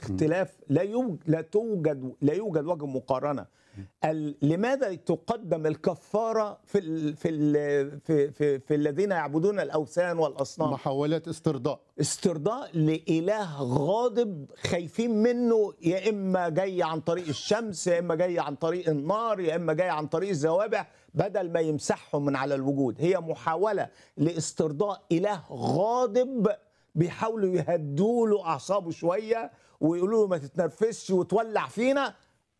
اختلاف لا يوجد لا توجد لا يوجد وجه مقارنه ال- لماذا تقدم الكفاره في ال في ال في في, في الذين يعبدون الاوثان والاصنام محاولات استرضاء استرضاء لإله غاضب خايفين منه يا إما جاي عن طريق الشمس يا إما جاي عن طريق النار يا إما جاي عن طريق الزوابع بدل ما يمسحهم من على الوجود هي محاولة لاسترضاء إله غاضب بيحاولوا يهدوا له أعصابه شوية ويقولوا له ما تتنرفزش وتولع فينا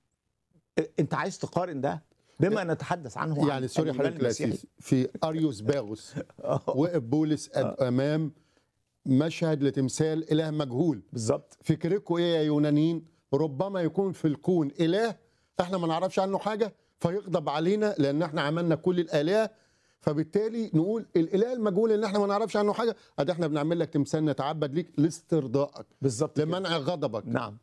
أنت عايز تقارن ده بما نتحدث عنه عن يعني سوري الإيمان حضرتك المسيحي. الاسيس في اريوس باغوس وقف بولس امام مشهد لتمثال اله مجهول بالظبط فكركم ايه يا يونانيين ربما يكون في الكون اله احنا ما نعرفش عنه حاجه فيغضب علينا لان احنا عملنا كل الالهه فبالتالي نقول الاله المجهول اللي احنا ما نعرفش عنه حاجه ادي احنا بنعمل لك تمثال نتعبد ليك لاسترضائك بالظبط كده. لمنع غضبك نعم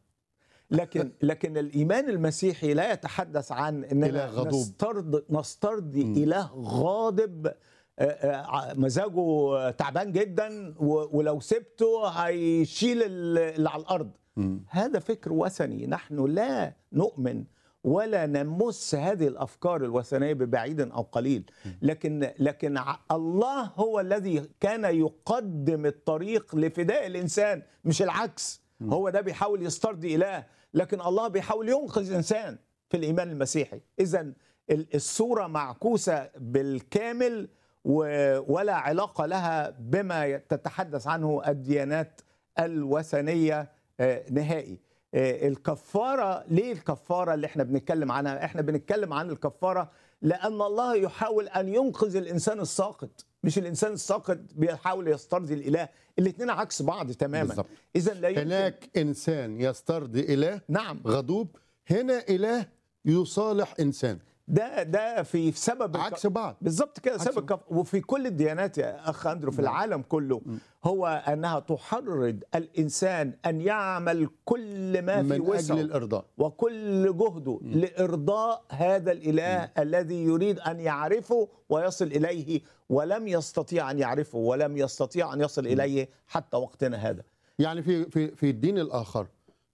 لكن لكن الايمان المسيحي لا يتحدث عن إله اننا غضوب. نسترضي نسترضي اله غاضب آه، آه، مزاجه تعبان جدا و- ولو سبته هيشيل ال- اللي على الارض هذا فكر وثني نحن لا نؤمن ولا نمس هذه الافكار الوثنيه ببعيد او قليل لكن لكن ع- الله هو الذي كان يقدم الطريق لفداء الانسان مش العكس هو ده بيحاول يسترضي اله لكن الله بيحاول ينقذ الانسان في الايمان المسيحي اذا الصوره معكوسه بالكامل و- ولا علاقه لها بما تتحدث عنه الديانات الوثنيه آه، نهائي آه، الكفاره ليه الكفاره اللي احنا بنتكلم عنها احنا بنتكلم عن الكفاره لان الله يحاول ان ينقذ الانسان الساقط مش الانسان الساقط بيحاول يسترضي الاله الاثنين عكس بعض تماما بالظبط. اذا لا يمكن هناك انسان يسترضي اله نعم غضوب هنا اله يصالح انسان ده ده في سبب الك- عكس بعض بالظبط كده عكس سبب الكف... وفي كل الديانات يا اخ اندرو في العالم كله هو انها تحرض الانسان ان يعمل كل ما في من وسعه اجل الارضاء وكل جهده لارضاء هذا الاله الذي يريد ان يعرفه ويصل اليه ولم يستطيع ان يعرفه ولم يستطيع ان يصل اليه حتى وقتنا هذا يعني في في في الدين الاخر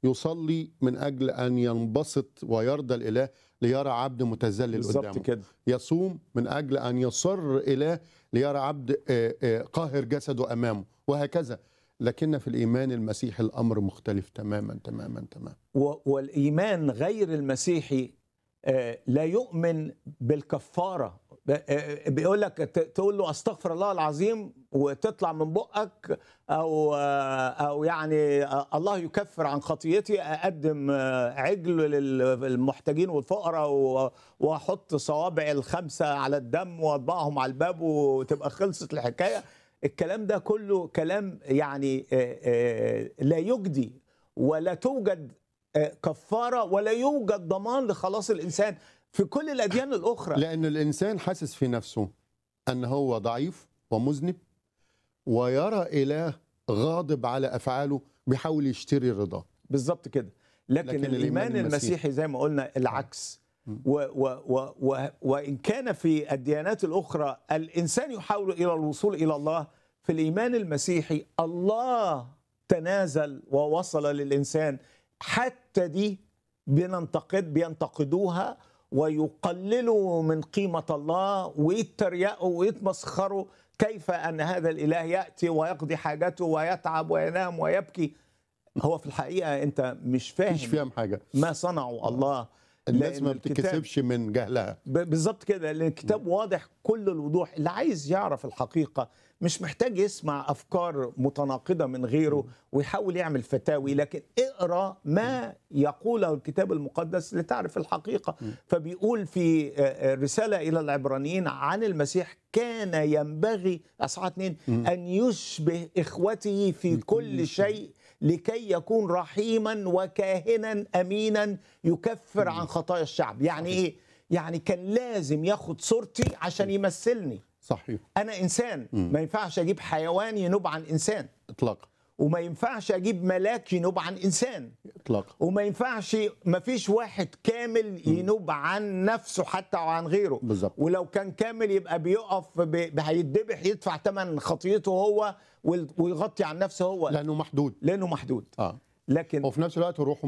يصلي من اجل ان ينبسط ويرضى الاله ليرى عبد متذلل بالظبط قدامه كده يصوم من اجل ان يصر اله ليرى عبد آه، آه، قاهر جسده امامه وهكذا لكن في الايمان المسيحي الامر مختلف تماما تماما تماما و- والايمان غير المسيحي آه، لا يؤمن بالكفاره ب- آه، بيقول لك ت- تقول له استغفر الله العظيم وتطلع من بقك او آه، او يعني آه، الله يكفر عن خطيتي اقدم آه، عجل للمحتاجين والفقراء و- واحط صوابع الخمسه على الدم واطبعهم على الباب وتبقى خلصت الحكايه الكلام ده كله كلام يعني آه، آه، لا يجدي ولا توجد آه، كفاره ولا يوجد ضمان لخلاص الانسان في كل الاديان الاخرى لان الانسان حاسس في نفسه ان هو ضعيف ومذنب ويرى اله غاضب على افعاله بيحاول يشتري رضاه بالظبط كده لكن, لكن لكن الإيمان الايمان المسيحي. المسيحي زي ما قلنا العكس و و و و وان كان في الديانات الاخرى الانسان يحاول الى الوصول الى الله في الايمان المسيحي الله تنازل ووصل للانسان حتى دي بننتقد بينتقدوها ويقللوا من قيمة الله ويتريقوا ويتمسخروا كيف أن هذا الإله يأتي ويقضي حاجته ويتعب وينام ويبكي هو في الحقيقة أنت مش فاهم مش فاهم حاجه ما صنعه الله الناس لأن ما الكتاب- بتكسبش من جهلها ب- بالظبط كده لان الكتاب واضح كل الوضوح اللي عايز يعرف الحقيقه مش محتاج يسمع افكار متناقضه من غيره ويحاول يعمل فتاوي لكن اقرا ما يقوله الكتاب المقدس لتعرف الحقيقه فبيقول في آه، آه، رساله الى العبرانيين عن المسيح كان ينبغي اصحاح اتنين ان يشبه اخوته في كل شيء لكي يكون رحيما وكاهنا امينا يكفر عن خطايا الشعب يعني ايه يعني كان لازم ياخد صورتي عشان يمثلني صحيح انا انسان ما ينفعش اجيب حيوان ينوب عن انسان اطلاقا وما ينفعش اجيب ملاك ينوب عن انسان اطلاقا وما ينفعش ما فيش واحد كامل ينوب عن نفسه حتى وعن غيره بالظبط. ولو كان كامل يبقى بيقف ب- هيتذبح يدفع ثمن خطيته هو وال- ويغطي عن نفسه هو لانه محدود لانه محدود اه لكن وفي نفس الوقت روحه